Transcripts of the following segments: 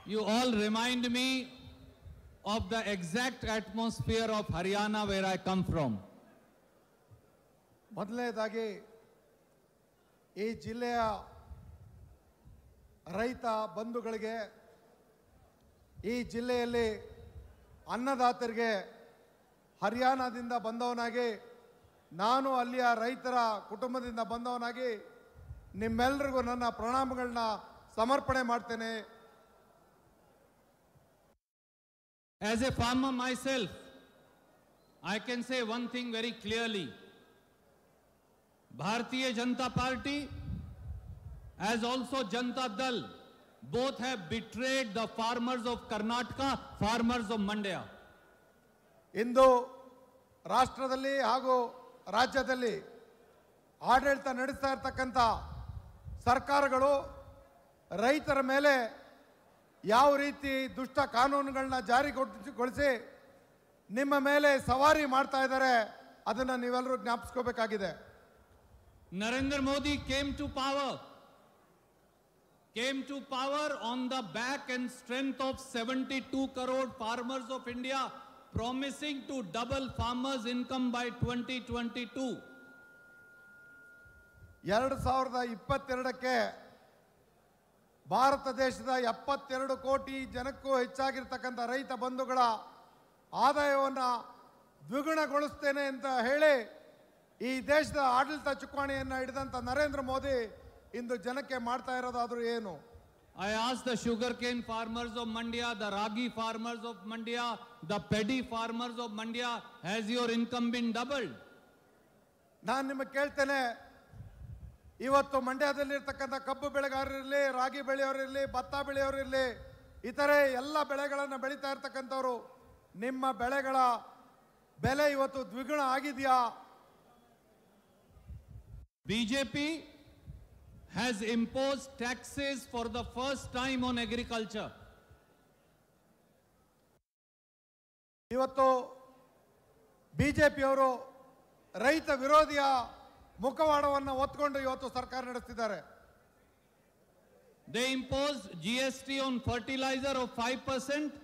You all remind me of the exact atmosphere of Haryana where I come from. ಮೊದಲನೇದಾಗಿ ಈ ಜಿಲ್ಲೆಯ ರೈತ ಬಂಧುಗಳಿಗೆ ಈ ಜಿಲ್ಲೆಯಲ್ಲಿ ಅನ್ನದಾತರಿಗೆ ಹರಿಯಾಣದಿಂದ ಬಂದವನಾಗಿ ನಾನು ಅಲ್ಲಿಯ ರೈತರ ಕುಟುಂಬದಿಂದ ಬಂದವನಾಗಿ ನಿಮ್ಮೆಲ್ಲರಿಗೂ ನನ್ನ ಪ್ರಣಾಮಗಳನ್ನ ಸಮರ್ಪಣೆ ಮಾಡ್ತೇನೆ As a farmer myself, I can say one thing very clearly. Bharatiya Janata Party, as also Janata Dal, both have betrayed the farmers of Karnataka, farmers of Mandya. ಇಂದು ರಾಷ್ಟ್ರದಲ್ಲಿ ಹಾಗೂ ರಾಜ್ಯದಲ್ಲಿ ಆಡಳಿತ ನಡೆಸ್ತಾ ಇರ್ತಕ್ಕಂಥ ಸರ್ಕಾರಗಳು ರೈತರ ಮೇಲೆ ಯಾವ ರೀತಿ ದುಷ್ಟ ಕಾನೂನುಗಳನ್ನ ಜಾರಿಗೊಳಿಸಿ ನಿಮ್ಮ ಮೇಲೆ ಸವಾರಿ ಮಾಡ್ತಾ ಇದ್ದಾರೆ ಅದನ್ನು ನೀವೆಲ್ಲರೂ ಜ್ಞಾಪಿಸ್ಕೋಬೇಕಾಗಿದೆ Narendra Modi came to power, came to power on the back and strength of 72 crore farmers of India, promising to double farmers' income by 2022. ಎರಡು ಸಾವಿರದ ಇಪ್ಪತ್ತೆರಡಕ್ಕೆ ಭಾರತ ದೇಶದ ಎಪ್ಪತ್ತೆರಡು ಕೋಟಿ ಜನಕ್ಕೂ ಹೆಚ್ಚಾಗಿರ್ತಕ್ಕಂಥ ರೈತ ಬಂಧುಗಳ ಆದಾಯವನ್ನು ದ್ವಿಗುಣಗೊಳಿಸ್ತೇನೆ ಅಂತ ಹೇಳಿ ಈ ದೇಶದ ಆಡಳಿತ ಚುಕ್ಕಾಣಿಯನ್ನು ಹಿಡಿದಂಥ ನರೇಂದ್ರ ಮೋದಿ ಇಂದು ಜನಕ್ಕೆ ಮಾಡ್ತಾ ಇರೋದಾದ್ರೂ ಏನು I asked the sugarcane farmers of Mandya, the ragi farmers of Mandya, the paddy farmers of Mandya, has your income been doubled? ನಾನು ನಿಮಗೆ ಕೇಳ್ತೇನೆ ಇವತ್ತು ಮಂಡ್ಯದಲ್ಲಿರ್ತಕ್ಕಂಥ ಕಬ್ಬು ಬೆಳೆಗಾರರಿರಲಿ ರಾಗಿ ಬೆಳೆಯೋರಿರಲಿ ಭತ್ತ ಬೆಳೆಯೋರಿರಲಿ ಇತರೆ ಎಲ್ಲ ಬೆಳೆಗಳನ್ನು ಬೆಳೀತಾ ಇರ್ತಕ್ಕಂಥವ್ರು ನಿಮ್ಮ ಬೆಳೆಗಳ ಬೆಲೆ ಇವತ್ತು ದ್ವಿಗುಣ ಆಗಿದೆಯಾ BJP has imposed taxes for the first time on agriculture. ಇವತ್ತು ಬಿ ಜೆ ಪಿಯವರು ರೈತ ವಿರೋಧಿಯ ಮುಖವಾಡವನ್ನು ಹೊತ್ಕೊಂಡು ಇವತ್ತು ಸರ್ಕಾರ ನಡೆಸ್ತಿದ್ದಾರೆ They imposed GST on fertilizer of 5%.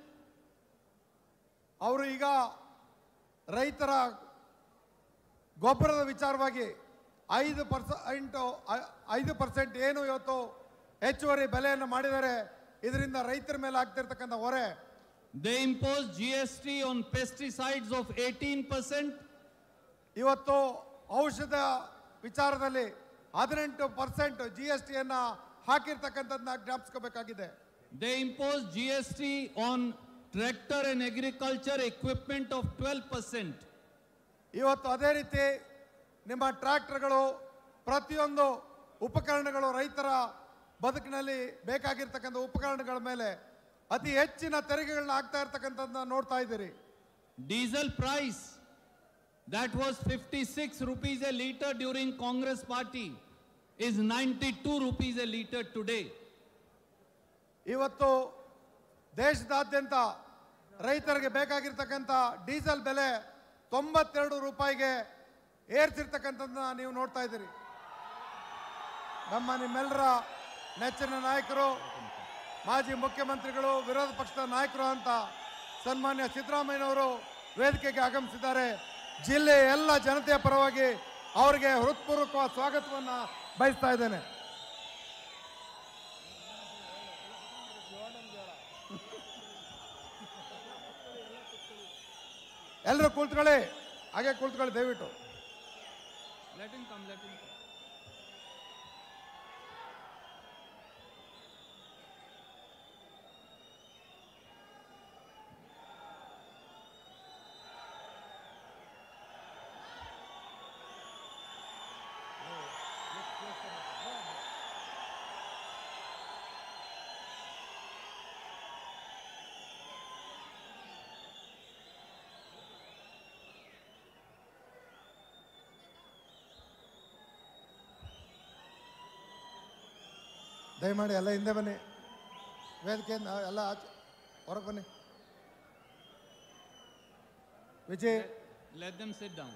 ಅವರು ಈಗ ರೈತರ ಗೊಬ್ಬರದ ವಿಚಾರವಾಗಿ ಐದು ಪರ್ಸೆಂಟ್ ಐದು ಪರ್ಸೆಂಟ್ ಏನು ಇವತ್ತು ಹೆಚ್ಚುವರಿ ಬೆಲೆಯನ್ನು ಮಾಡಿದ್ದಾರೆ ಇದರಿಂದ ರೈತರ ಮೇಲೆ ಆಗ್ತಿರ್ತಕ್ಕಂಥ ಹೊರೆ They imposed GST on pesticides of 18%. ಇವತ್ತು ಔಷಧ ವಿಚಾರದಲ್ಲಿ ಹದಿನೆಂಟು ಪರ್ಸೆಂಟ್ ಜಿ ಎಸ್ ಟಿಯನ್ನು ಹಾಕಿರ್ತಕ್ಕಂಥದ್ದನ್ನ ಜ್ಞಾಪಿಸ್ಕೋಬೇಕಾಗಿದೆ They imposed GST on tractor and agriculture equipment of 12%. ಇವತ್ತು ಅದೇ ರೀತಿ ನಿಮ್ಮ ಟ್ರ್ಯಾಕ್ಟರ್ಗಳು ಪ್ರತಿಯೊಂದು ಉಪಕರಣಗಳು ರೈತರ ಬದುಕಿನಲ್ಲಿ ಬೇಕಾಗಿರ್ತಕ್ಕಂಥ ಉಪಕರಣಗಳ ಮೇಲೆ ಅತಿ ಹೆಚ್ಚಿನ ತೆರಿಗೆಗಳನ್ನ ಹಾಕ್ತಾ ಇರ್ತಕ್ಕಂಥದ್ದನ್ನ ನೋಡ್ತಾ ಇದ್ದೀರಿ Diesel price that was 56 rupees a liter during Congress party is 92 rupees a liter today. ಇವತ್ತು ದೇಶದಾದ್ಯಂತ ರೈತರಿಗೆ ಬೇಕಾಗಿರ್ತಕ್ಕಂಥ ಡೀಸೆಲ್ ಬೆಲೆ ತೊಂಬತ್ತೆರಡು ರೂಪಾಯಿಗೆ ಏರ್ತಿರ್ತಕ್ಕಂಥದ್ದನ್ನ ನೀವು ನೋಡ್ತಾ ಇದ್ದೀರಿ ನಮ್ಮ ನಿಮ್ಮೆಲ್ಲರ ನೆಚ್ಚಿನ ನಾಯಕರು ಮಾಜಿ ಮುಖ್ಯಮಂತ್ರಿಗಳು ವಿರೋಧ ಪಕ್ಷದ ನಾಯಕರು ಅಂತ ಸನ್ಮಾನ್ಯ ಸಿದ್ದರಾಮಯ್ಯನವರು ವೇದಿಕೆಗೆ ಆಗಮಿಸಿದ್ದಾರೆ ಜಿಲ್ಲೆಯ ಎಲ್ಲ ಜನತೆಯ ಪರವಾಗಿ ಅವರಿಗೆ ಹೃತ್ಪೂರ್ವಕವಾದ ಸ್ವಾಗತವನ್ನು ಬಯಸ್ತಾ ಇದ್ದೇನೆ ಎಲ್ಲರೂ ಕುಳಿತುಕೊಳ್ಳಿ ಹಾಗೆ ಕುಳಿತುಕೊಳ್ಳಿ ದಯವಿಟ್ಟು Let him come, let him come. ದಯಮಾಡಿ ಎಲ್ಲ ಹಿಂದೆ ಬನ್ನಿ ವೇದಿಕೆಯಿಂದ ಎಲ್ಲ ಆಚೆ ಹೊರಗೆ ಬನ್ನಿ Vijay Let them sit down.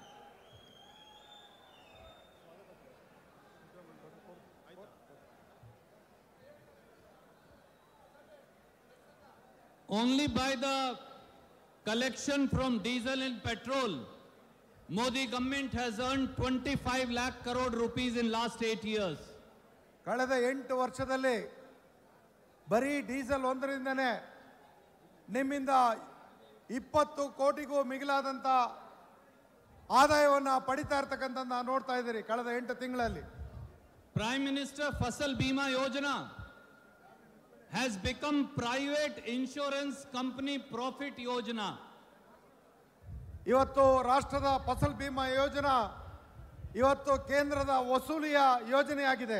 Only by the collection from diesel and petrol, Modi government has earned 25 lakh crore rupees in last eight years. ಕಳೆದ ಎಂಟು ವರ್ಷದಲ್ಲಿ ಬರೀ ಡೀಸೆಲ್ ಒಂದರಿಂದನೇ ನಿಮ್ಮಿಂದ ಇಪ್ಪತ್ತು ಕೋಟಿಗೂ ಮಿಗಿಲಾದಂಥ ಆದಾಯವನ್ನು ಪಡಿತಾ ಇರ್ತಕ್ಕಂಥದ್ದು ನೋಡ್ತಾ ಇದ್ದೀರಿ ಕಳೆದ ಎಂಟು ತಿಂಗಳಲ್ಲಿ Prime Minister Fasal Bima Yojana has become private insurance company profit yojana. ಇವತ್ತು ರಾಷ್ಟ್ರದ ಫಸಲ್ ಬಿಮಾ ಯೋಜನಾ ಇವತ್ತು ಕೇಂದ್ರದ ವಸೂಲಿಯ ಯೋಜನೆಯಾಗಿದೆ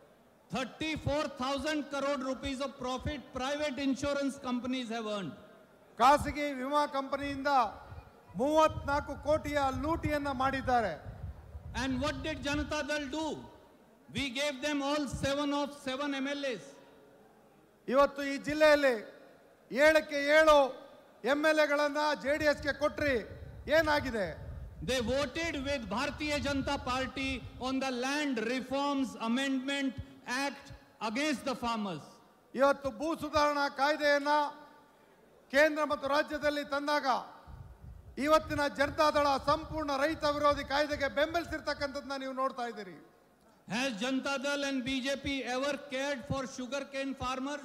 34,000 crore rupees of profit private insurance companies have earned. ಖಾಸಗಿ ವಿಮಾ ಕಂಪನಿಯಿಂದ ಮೂವತ್ನಾಲ್ಕು ಕೋಟಿಯ ಲೂಟಿಯನ್ನ ಮಾಡಿದ್ದಾರೆ And what did Janata Dal do? We gave them all seven of seven MLAs. ಇವತ್ತು ಈ ಜಿಲ್ಲೆಯಲ್ಲಿ ಏಳಕ್ಕೆ ಏಳು ಎಮ್ ಎಲ್ ಎಗಳನ್ನ ಜೆ ಡಿ ಎಸ್ಗೆ ಕೊಟ್ರಿ ಏನಾಗಿದೆ They voted with Bharatiya Janata Party on the Land Reforms Amendment Act against the farmers. ಇವತ್ತು ಭೂ ಸುಧಾರಣಾ ಕಾಯ್ದೆಯನ್ನ ಕೇಂದ್ರ ಮತ್ತು ರಾಜ್ಯದಲ್ಲಿ ತಂದಾಗ ಇವತ್ತಿನ ಜನತಾದಳ ಸಂಪೂರ್ಣ ರೈತ ವಿರೋಧಿ ಕಾಯ್ದೆಗೆ ಬೆಂಬಲಿಸಿರ್ತಕ್ಕಂಥದ್ದನ್ನ ನೀವು ನೋಡ್ತಾ ಇದ್ದೀರಿ Has Janata Dal and BJP ever cared for sugarcane farmers?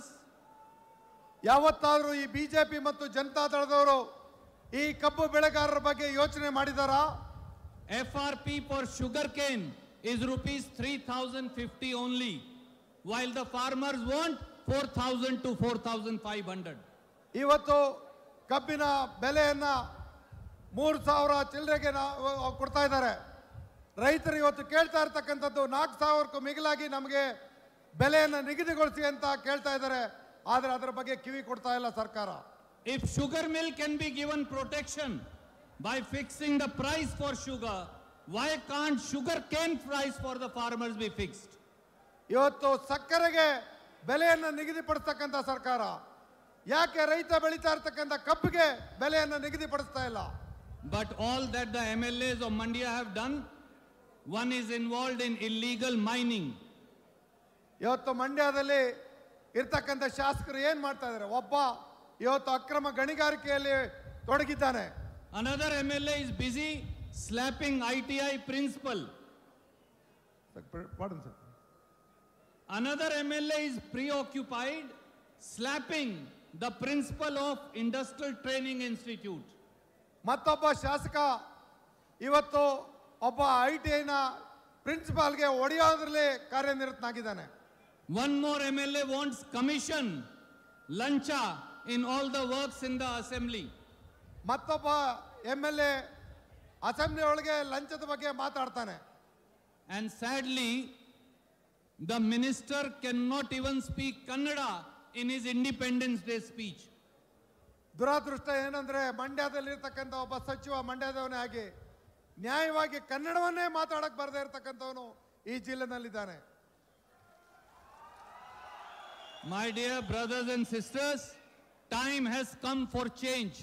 ಯಾವತ್ತಾದರೂ ಈ ಬಿಜೆಪಿ ಮತ್ತು ಜನತಾದಳದವರು ಈ ಕಬ್ಬು ಬೆಳೆಗಾರರ ಬಗ್ಗೆ ಯೋಚನೆ ಮಾಡಿದಾರಾ FRP for sugarcane is rupees 3050 only, while the farmers want 4000 to 4500. ಇವತ್ತು ಕಬ್ಬಿನ ಬೆಲೆಯನ್ನ ಮೂರು ಸಾವಿರ ಚಿಲ್ಲರೆಗೆ ನಾವು ಕೊಡ್ತಾ ಇದ್ದಾರೆ ರೈತರು ಇವತ್ತು ಕೇಳ್ತಾ ಇರ್ತಕ್ಕಂಥದ್ದು ನಾಲ್ಕು ಸಾವಿರಕ್ಕೂ ಮಿಗಿಲಾಗಿ ನಮಗೆ ಬೆಲೆಯನ್ನು ನಿಗದಿಗೊಳಿಸಿ ಅಂತ ಕೇಳ್ತಾ ಇದ್ದಾರೆ ಆದರೆ ಅದರ ಬಗ್ಗೆ ಕಿವಿ ಕೊಡ್ತಾ ಇಲ್ಲ ಸರ್ಕಾರ If sugar mill can be given protection by fixing the price for sugar, why can't sugar cane price for the farmers be fixed? ಇವತ್ತು ಸಕ್ಕರೆಗೆ ಬೆಲೆಯನ್ನು ನಿಗದಿಪಡಿಸ್ತಕ್ಕಂಥ ಸರ್ಕಾರ ಯಾಕೆ ರೈತ ಬೆಳೀತಾ ಇರ್ತಕ್ಕಂಥ ಕಬ್ಬಿಗೆ ಬೆಲೆಯನ್ನು ನಿಗದಿಪಡಿಸ್ತಾ ಇಲ್ಲ But all that the MLAs of Mandya have done, one is involved in illegal mining. ಇವತ್ತು ಮಂಡ್ಯದಲ್ಲಿ ಇರ್ತಕ್ಕಂಥ ಶಾಸಕರು ಏನ್ ಮಾಡ್ತಾ ಇದ್ದಾರೆ ಒಬ್ಬ ಇವತ್ತು ಅಕ್ರಮ ಗಣಿಗಾರಿಕೆಯಲ್ಲಿ ತೊಡಗಿದ್ದಾನೆ Another MLA is busy slapping ITI principal. Pardon, sir. Another MLA is preoccupied slapping the principal of Industrial Training Institute. ಮತ್ತೊಬ್ಬ ಶಾಸಕ ಇವತ್ತು ಒಬ್ಬ ಐ ಟಿ ಐನ ಪ್ರಿನ್ಸಿಪಾಲ್ಗೆ ಒಡೆಯೋದ್ರಲ್ಲಿ ಕಾರ್ಯನಿರತನಾಗಿದ್ದಾನೆ One more MLA wants commission, lancha in all the works in the assembly. ಮತ್ತೊಬ್ಬ M L A assembly ಒಳಗೆ ಲಂಚದ ಬಗ್ಗೆ ಮಾತಾಡ್ತಾನೆ And sadly, the minister cannot even speak Kannada in his Independence Day speech. ದುರಾದೃಷ್ಟ ಏನಂದ್ರೆ ಮಂಡ್ಯದಲ್ಲಿರ್ತಕ್ಕಂಥ ಒಬ್ಬ ಸಚಿವ ಮಂಡ್ಯದವನೇ ಆಗಿ ನ್ಯಾಯವಾಗಿ ಕನ್ನಡವನ್ನೇ ಮಾತಾಡಕ್ ಬರದೇ ಇರತಕ್ಕಂಥವನು ಈ ಜಿಲ್ಲೆನಲ್ಲಿದ್ದಾನೆ My dear brothers and sisters, time has come for change.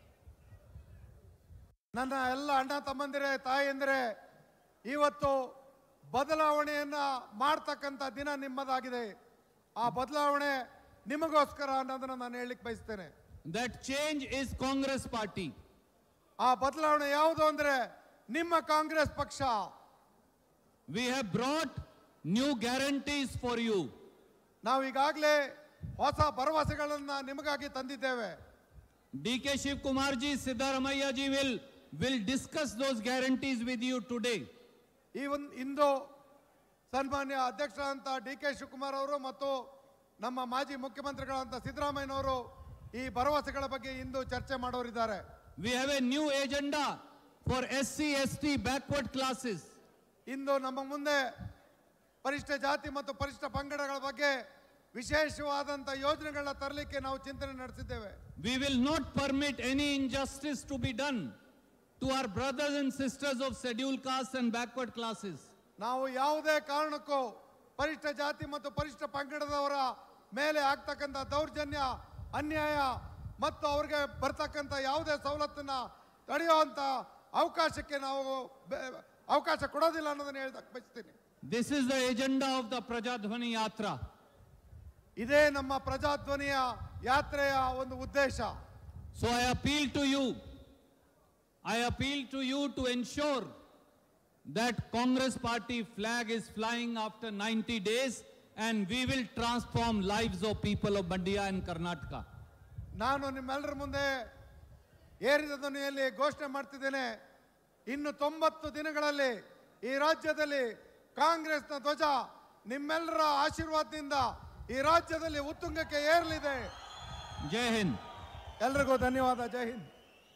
ನನ್ನ ಎಲ್ಲ ಅಣ್ಣ ತಮ್ಮಂದಿರೇ ತಾಯಂದಿರೇ ಇವತ್ತು ಬದಲಾವಣೆಯನ್ನ ಮಾಡ್ತಕ್ಕಂಥ ದಿನ ನಿಮ್ಮದಾಗಿದೆ ಆ ಬದಲಾವಣೆ ನಿಮಗೋಸ್ಕರ ಅನ್ನೋದನ್ನ ನಾನು ಹೇಳಲಿಕ್ಕೆ ಬಯಸ್ತೇನೆ That change is Congress party. ಆ ಬದಲಾವಣೆ ಯಾವುದು ಅಂದ್ರೆ ನಿಮ್ಮ ಕಾಂಗ್ರೆಸ್ ಪಕ್ಷ We have brought new guarantees for you. ನಾವು ಈಗಾಗಲೇ ಹೊಸ ಭರವಸೆಗಳನ್ನ ನಿಮಗಾಗಿ ತಂದಿದ್ದೇವೆ DK Shiv Kumar ji, Siddharamaiah ji will, will discuss those guarantees with you today. ಈ ಒಂದು ಇಂದು ಸನ್ಮಾನ್ಯ ಅಧ್ಯಕ್ಷರಾದಂಥ ಡಿ ಕೆ ಶಿವಕುಮಾರ್ ಅವರು ಮತ್ತು ನಮ್ಮ ಮಾಜಿ ಮುಖ್ಯಮಂತ್ರಿಗಳಂತ ಸಿದ್ದರಾಮಯ್ಯನವರು ಈ ಭರವಸೆಗಳ ಬಗ್ಗೆ ಇಂದು ಚರ್ಚೆ ಮಾಡೋರಿದ್ದಾರೆ We have a new agenda for SC, ST, backward classes. ಇಂದು ನಮ್ಮ ಮುಂದೆ ಪರಿಷ್ಠ ಜಾತಿ ಮತ್ತು ಪರಿಷ್ಠ ಪಂಗಡಗಳ ಬಗ್ಗೆ ವಿಶೇಷವಾದಂಥ ಯೋಜನೆಗಳನ್ನ ತರಲಿಕ್ಕೆ ನಾವು ಚಿಂತನೆ ನಡೆಸಿದ್ದೇವೆ We will not permit any injustice to be done to our brothers and sisters of scheduled castes and backward classes. ನಾವು ಯಾವುದೇ ಕಾರಣಕ್ಕೂ ಪರಿಷ್ಠ ಜಾತಿ ಮತ್ತು ಪರಿಷ್ಠ ಪಂಗಡದವರ ಮೇಲೆ ಆಗ್ತಕ್ಕಂಥ ದೌರ್ಜನ್ಯ ಅನ್ಯಾಯ ಮತ್ತು ಅವ್ರಿಗೆ ಬರ್ತಕ್ಕಂಥ ಯಾವುದೇ ಸವಲತ್ತನ್ನ ತಡೆಯುವಂಥ ಅವಕಾಶಕ್ಕೆ ನಾವು ಬೆ- ಅವಕಾಶ ಕೊಡೋದಿಲ್ಲ ಅನ್ನೋದನ್ನ ಹೇಳ್ದಕ್ಕೆ ಬಯಸ್ತೀನಿ This is the agenda of the Prajadhwani Yatra. ಇದೇ ನಮ್ಮ ಪ್ರಜಾಧ್ವನಿಯ ಯಾತ್ರೆಯ ಒಂದು ಉದ್ದೇಶ So I appeal to you, I appeal to you to ensure that Congress party flag is flying after 90 days and we will transform lives of people of Bandia and Karnataka. ನಾನು ನಿಮ್ಮೆಲ್ಲರ ಮುಂದೆ ಏರಿದ ಧ್ವನಿಯಲ್ಲಿ ಘೋಷಣೆ ಮಾಡ್ತಿದ್ದೇನೆ ಇನ್ನು ತೊಂಬತ್ತು ದಿನಗಳಲ್ಲಿ ಈ ರಾಜ್ಯದಲ್ಲಿ ಕಾಂಗ್ರೆಸ್ನ ಧ್ವಜ ನಿಮ್ಮೆಲ್ಲರ ಆಶೀರ್ವಾದದಿಂದ ಈ ರಾಜ್ಯದಲ್ಲಿ ಉತ್ತುಂಗಕ್ಕೆ ಏರಲಿದೆ Jai Hind. ಎಲ್ರಿಗೂ ಧನ್ಯವಾದ ಜೈ ಹಿಂದ್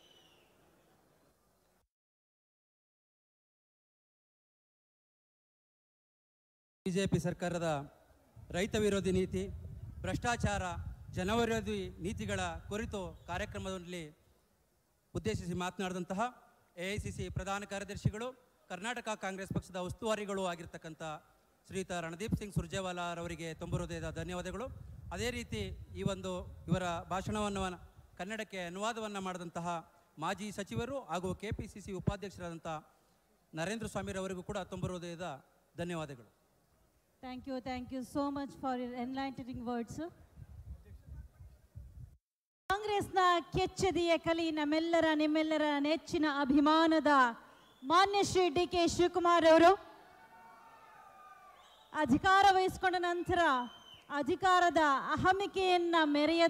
ಬಿಜೆಪಿ ಸರ್ಕಾರದ ರೈತ ವಿರೋಧಿ ನೀತಿ ಭ್ರಷ್ಟಾಚಾರ ಜನವಿರೋಧಿ ನೀತಿಗಳ ಕುರಿತು ಕಾರ್ಯಕ್ರಮದಲ್ಲಿ ಉದ್ದೇಶಿಸಿ ಮಾತನಾಡಿದಂತಹ ಎ ಐ ಸಿ ಸಿ ಪ್ರಧಾನ ಕಾರ್ಯದರ್ಶಿಗಳು ಕರ್ನಾಟಕ ಕಾಂಗ್ರೆಸ್ ಪಕ್ಷದ ಉಸ್ತುವಾರಿಗಳು ಆಗಿರ್ತಕ್ಕಂಥ ಶ್ರೀಯುತ ರಣದೀಪ್ ಸಿಂಗ್ ಸುರ್ಜೇವಾಲಾ ಅವರಿಗೆ ತುಂಬ ಹೃದಯದ ಧನ್ಯವಾದಗಳು ಅದೇ ರೀತಿ ಈ ಒಂದು ಇವರ ಭಾಷಣವನ್ನು ಕನ್ನಡಕ್ಕೆ ಅನುವಾದವನ್ನು ಮಾಡಿದಂತಹ ಮಾಜಿ ಸಚಿವರು ಹಾಗೂ ಕೆ ಪಿ ಸಿ ಸಿ ಉಪಾಧ್ಯಕ್ಷರಾದಂಥ ನರೇಂದ್ರ ಸ್ವಾಮಿರವರಿಗೂ ಕೂಡ ತುಂಬ ಹೃದಯದ ಧನ್ಯವಾದಗಳು Thank you, thank you so much for your enlightening words. sir. ಕಾಂಗ್ರೆಸ್ನ ಕೆಚ್ಚೆದೆಯ ಕಲಿ ನಮ್ಮೆಲ್ಲರ ನಿಮ್ಮೆಲ್ಲರ ನೆಚ್ಚಿನ ಅಭಿಮಾನದ ಮಾನ್ಯ ಶ್ರೀ ಡಿ ಕೆ ಶಿವಕುಮಾರ್ ಅವರು ಅಧಿಕಾರ ವಹಿಸಿಕೊಂಡ ನಂತರ ಅಧಿಕಾರದ ಅಹಮಿಕೆಯನ್ನ ಮೆರೆಯ